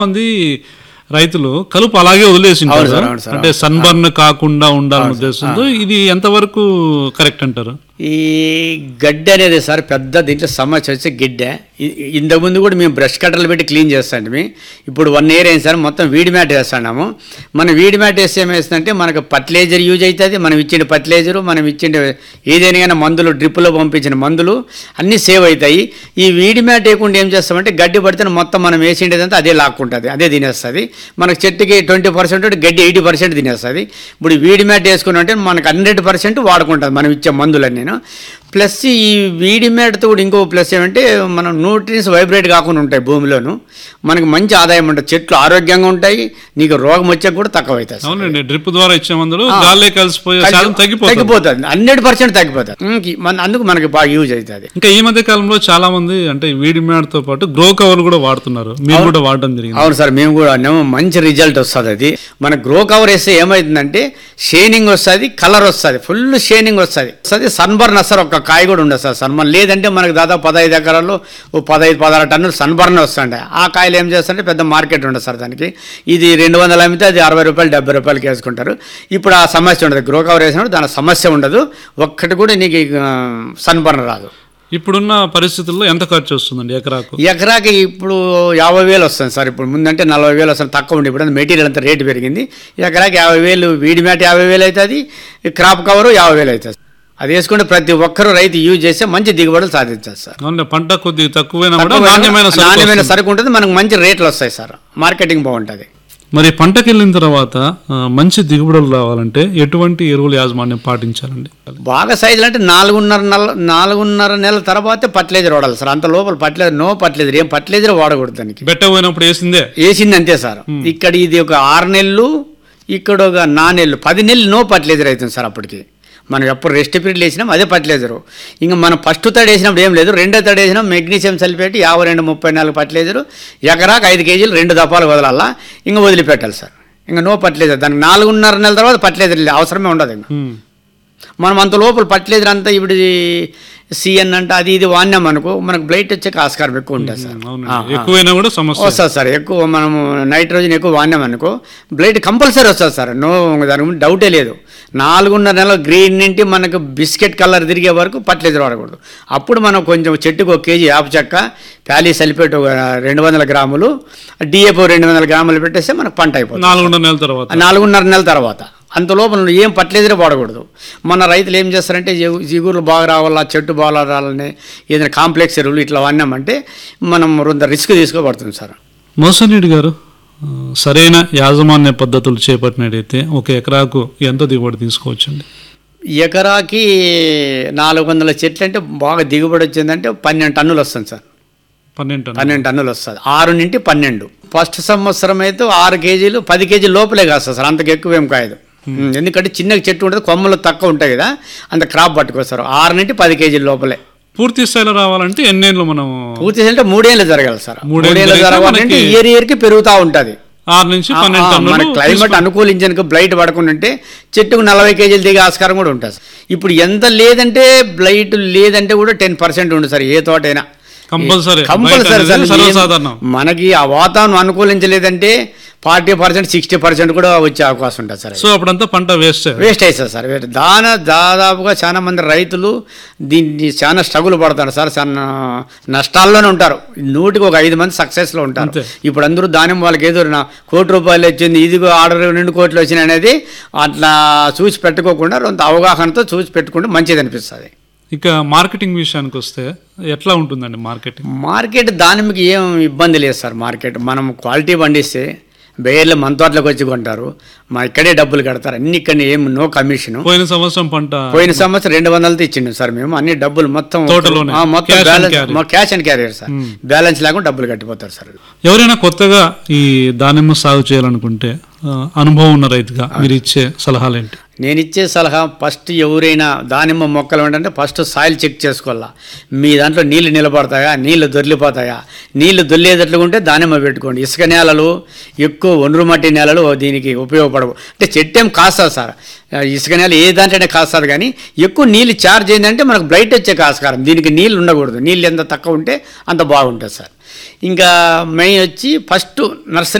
మంది రైతులు కలుపు అలాగే వదిలేసి అవును సార్, అవును సార్, అంటే సన్బర్న్ కాకుండా ఉండాలనే ఉద్దేశంతో ఇది ఎంతవరకు కరెక్ట్ అంటారు ఈ గడ్డి అనేది సార్ పెద్ద దీంట్లో సమస్య వచ్చి గిడ్డ ఇ- ఇంతకుముందు కూడా మేము బ్రష్ కట్టర్లు పెట్టి క్లీన్ చేస్తాండి ఇప్పుడు వన్ ఇయర్ అయింది సార్ మొత్తం వీడి మ్యాట్ వేస్తున్నాము మనం వీడి మ్యాట్ వేస్తే ఏమేస్తుందంటే మనకు ఫర్టిలైజర్ యూజ్ అవుతుంది మనం ఇచ్చిన ఫర్టిలైజరు మనం ఇచ్చిన ఏదైనా కానీ మందులు డ్రిప్పులో పంపించిన మందులు అన్నీ సేవ్ అవుతాయి ఈ వీడి మ్యాట్ వేయకుండా ఏం చేస్తామంటే గడ్డి పడితే మొత్తం మనం వేసిండేదంతా అదే లాక్కుంటుంది అదే తినేస్తుంది మనకు చెట్టుకి ట్వంటీ పర్సెంట్ గడ్డి ఎయిటీ పర్సెంట్ తినేస్తుంది ఇప్పుడు వీడి మ్యాట్ వేసుకున్నట్టే మనకు హండ్రెడ్ పర్సెంట్ వాడుకుంటుంది మనం ఇచ్చే మందులన్నీ నేను ప్లస్ ఈ వీడి మ్యాట్తో కూడా ఇంకో ప్లస్ ఏమంటే మనం న్యూట్రియన్స్ వైబ్రేట్ కాకుండా ఉంటాయి భూమిలోను మనకి మంచి ఆదాయం ఉంటుంది చెట్లు ఆరోగ్యంగా ఉంటాయి నీకు రోగం వచ్చాక కూడా తక్కువ అవుతుంది సార్. అవునండి డ్రిప్ ద్వారా ఇచ్చే మందులు గాల్లే కలిసిపోయే శాతం తగ్గిపోతుంది తగ్గిపోతుంది హండ్రెడ్ పర్సెంట్ తగ్గిపోతుంది ఇంక మన అందుకు మనకి బాగా యూజ్ అవుతుంది ఇంకా ఈ మధ్య కాలంలో చాలా మంది అంటే వీడి మ్యాట్ తో పాటు గ్రో కవర్ కూడా వాడుతున్నారు మీరు కూడా వాడడం జరిగింది అవును సార్ మేము కూడా అన్నాము మంచి రిజల్ట్ వస్తుంది అది మన గ్రో కవర్ వేస్తే ఏమవుతుందంటే షేనింగ్ వస్తుంది కలర్ వస్తుంది ఫుల్ షేనింగ్ వస్తుంది వస్తుంది సన్బర్న్ వస్తారు ఒక కాయ కూడా ఉండదు సార్ సన్బర్న్ లేదంటే మనకు దాదాపు పదహైదు ఎకరాల్లో ఓ పదహైదు పదహారు టన్నులు సన్బర్న్ వస్తుండే ఆ కాయలు ఏం చేస్తుంటే పెద్ద మార్కెట్ ఉండదు సార్ దానికి ఇది రెండు వందలు అమ్మితే అది అరవై రూపాయలు డెబ్బై రూపాయలకి వేసుకుంటారు ఇప్పుడు ఆ సమస్య ఉండదు గ్రో కవర్ వేసినప్పుడు దాని సమస్య ఉండదు ఒక్కటి కూడా నీకు సన్బర్న్ రాదు ఇప్పుడున్న పరిస్థితుల్లో ఎంత ఖర్చు వస్తుందండి ఎకరాకు ఎకరాకి ఇప్పుడు యాభై వేలు వస్తుంది సార్ ఇప్పుడు ముందంటే నలభై వేలు వస్తుంది తక్కువ ఉండి ఇప్పుడు మెటీరియల్ అంతా రేటు పెరిగింది ఎకరాకి యాభై వేలు వీడి మ్యాట్ యాభై వేలు అవుతుంది క్రాప్ కవరు యాభై వేలు అవుతుంది అది వేసుకుంటే ప్రతి ఒక్కరూ రైతు యూజ్ చేస్తే మంచి దిగుబడులు సాధించారు సార్ అవును పంట కొద్దిగా తక్కువైనా కూడా తక్కువ నాణ్యమైన సరుకు నాణ్యమైన వస్తుంది. సరుకు ఉంటుంది మనకు మంచి రేట్లు వస్తాయి సార్ మార్కెటింగ్ బాగుంటుంది మరి పంటకి వెళ్ళిన తర్వాత ఆ, మంచి దిగుబడులు రావాలంటే ఎటువంటి ఎరువుల యాజమాన్యం పాటించాలండి బాగా సైజులు అంటే నాలుగున్నర నెల నాలుగున్నర నెలల తర్వాతే ఫర్టిలైజర్ వాడాలి సార్ అంత లోపల ఫర్టిలైజర్ నో ఫర్టిలైజర్ ఏం ఫర్టిలైజర్ వాడకూడదు దానికి బెట్ట పోయినప్పుడు వేసిందే వేసింది అంతే సార్ ఇక్కడ ఇది ఒక ఆరు నెలలు ఇక్కడ ఒక నా నెలలు పది నెలలు నో ఫర్టిలైజర్ అవుతుంది సార్ అప్పటికి మనం ఎప్పుడు రెస్ట్ పీరియడ్ వేసినాం అదే ఫర్టిలైజరు ఇంకా మనం ఫస్ట్ తడి వేసినప్పుడు ఏం లేదు రెండో తడి వేసినాం మెగ్నీషియం సల్ఫేట్ యాభై రెండు ముప్పై నాలుగు ఫర్టిలైజరు ఎకరాకు ఐదు కేజీలు రెండు దఫాలు వదలాలా ఇంకా వదిలిపెట్టాలి సార్ ఇంకా నో ఫర్టిలైజర్ దానికి నాలుగున్నర నెలల తర్వాత ఫర్టిలైజర్ అవసరమే ఉండదు ఇంకా ఉమ్. మనం అంత లోపల ఫర్టిలైజర్ అంతా ఇప్పుడు సిఎన్ అంటే అది ఇది వాడినాం అనుకో మనకు బ్లైట్ వచ్చే ఆస్కారం ఎక్కువ ఉంటుంది సార్ అవునండి ఎక్కువైనా కూడా సమస్య వస్తుంది సార్ ఎక్కువ మనము నైట్రోజన్ ఎక్కువ వాడినాం అనుకో బ్లైట్ కంపల్సరీ వస్తుంది సార్ నో దాని గురించి డౌటే లేదు నాలుగున్నర నెలల గ్రీన్ నుండి మనకు బిస్కెట్ కలర్ తిరిగే వరకు ఫర్టిలైజర్ వాడకూడదు అప్పుడు మనం కొంచెం చెట్టుకు ఒక కేజీ యాప చెక్క ప్యాలీ సల్ఫేట్ ఒక రెండు వందల గ్రాములు డిఏపో రెండు వందల గ్రాములు పెట్టేస్తే మనకు పంట అయిపోతుంది నాలుగున్నర నెలల తర్వాత నాలుగున్నర నెలల తర్వాత అంత లోపల నువ్వు ఏం ఫర్టిలైజరే వాడకూడదు మన రైతులు ఏం చేస్తారంటే జిగు- జిగురులు బాగా రావాలా చెట్టు బాగా రావాలని ఏదైనా కాంప్లెక్స్ ఎరువులు ఇట్లా వాడినామంటే మనం కొంత రిస్క్ తీసుకోబడుతుంది సార్ మోసనీడి గారు ఆ, సరైన యాజమాన్య పద్ధతులు చేపట్టినట్టయితే ఒక ఎకరాకు ఎంత దిగుబడి తీసుకోవచ్చండి ఎకరాకి నాలుగు వందల చెట్లు అంటే బాగా దిగుబడి వచ్చిందంటే పన్నెండు టన్నులు వస్తుంది సార్ పన్నెండు టన్నులు. పన్నెండు టన్నులు వస్తుంది ఆరు నుండి పన్నెండు ఫస్ట్ సంవత్సరం అయితే ఆరు కేజీలు పది కేజీల లోపలే కాస్తుంది సార్ అంతకు ఎక్కువ ఏం కాదు ఉమ్, ఎందుకంటే చిన్న చెట్టు ఉంటుంది కొమ్మలు తక్కువ ఉంటాయి కదా అంత క్రాప్ పట్టుకొస్తారు ఆరు నుండి పది కేజీల లోపలే పూర్తి స్థాయిలో రావాలంటే ఎన్నేళ్ళు మనం పూర్తి అంటే మూడేళ్ళు జరగాలి సార్ మూడేళ్ళు మూడేళ్ళు జరిగితే జరగాలంటే మనకి- ఇయర్ ఇయర్ కి పెరుగుతూ ఉంటుంది ఆరు నుంచి పన్నెండు మన టన్నులు క్లైమేట్ అనుకూలించడానికి బ్లైట్ పడకుండా ఉంటే చెట్టుకు నలభై కేజీలు దిగే ఆస్కారం కూడా ఉంటుంది ఇప్పుడు ఎంత లేదంటే బ్లైట్ లేదంటే కూడా టెన్ పర్సెంట్ ఉంటుంది సార్ ఏ తోటైనా కంపల్సరీ కంపల్సరీ బయట సార్ అనేది సర్వసాధారణం మనకి ఆ వాతావరణం అనుకూలించలేదంటే ఫార్టీ పర్సెంట్ సిక్స్టీ పర్సెంట్ కూడా వచ్చే అవకాశం ఉంటుంది సార్ సో అప్పుడంతా పంట వేస్ట్ వేస్ట్ అవుతుంది సార్ వేస్ట్ దాన దాదాపుగా చాలా మంది రైతులు దీన్ని చాలా స్ట్రగుల్ పడతారు సార్ చాలా నష్టాల్లోనే ఉంటారు నూటికి ఒక ఐదు మంది సక్సెస్లో ఉంటారు అంతే. ఇప్పుడు అందరూ దాని వాళ్ళకి ఏదో నా కోటి రూపాయలు వచ్చింది ఇదిగో ఆర్డర్ రెండు కోట్లు వచ్చినాయి అనేది అట్లా చూసి పెట్టుకోకుండా కొంత అవగాహనతో చూసి పెట్టుకుంటే మంచిది అనిపిస్తుంది ఇక మార్కెటింగ్ విషయానికి వస్తే ఎట్లా ఉంటుందండి మార్కెటింగ్ మార్కెట్ దానిమికి ఏం ఇబ్బంది లేదు సార్ మార్కెట్ మనం క్వాలిటీ పండిస్తే బేర్లు మన తోటలోకి వచ్చి కొంటారు మా ఇక్కడే డబ్బులు కడతారు అన్ని ఇక్కడ ఏం నో కమిషను పోయిన సంవత్సరం పంట పోయిన సంవత్సరం రెండు వందలతో ఇచ్చిండు సార్ మేము అన్ని డబ్బులు మొత్తం తోటలోనే. ఆ, మొత్తం Cash and బ్యాలెన్స్ carry. మా cash and carrier sir balance లేకుండా డబ్బులు కట్టిపోతారు సార్ ఎవరైనా కొత్తగా ఈ దానిమ్మ సాగు చేయాలనుకుంటే ఆ, అనుభవం ఉన్న రైతుగా మీరు ఇచ్చే సలహాలు ఏంటి నేను ఇచ్చే సలహా ఫస్ట్ ఎవరైనా దానిమ్మ మొక్కలు ఏంటంటే ఫస్ట్ సాయిల్ చెక్ చేసుకోవాలా మీ దాంట్లో నీళ్లు నిలబడతాయా నీళ్లు దొర్లిపోతాయా నీళ్లు దొల్లేటట్లుగా ఉంటే దానిమ్మ పెట్టుకోండి ఇసుక నేలలు ఎక్కువ ఒండ్రు మట్టి నేలలు దీనికి ఉపయోగపడవు అంటే చెట్టు ఏం కాస్తుంది సార్ ఇసుక నేల ఏ దాంట్లోనే కాస్తుంది కానీ ఎక్కువ నీళ్ళు చార్జ్ అయిందంటే మనకు బ్లైట్ వచ్చే ఆస్కారం దీనికి నీళ్ళు ఉండకూడదు నీళ్ళు ఎంత తక్కువ ఉంటే అంత బాగుంటుంది సార్ ఇంకా మెయిన్ వచ్చి ఫస్ట్ నర్సరీ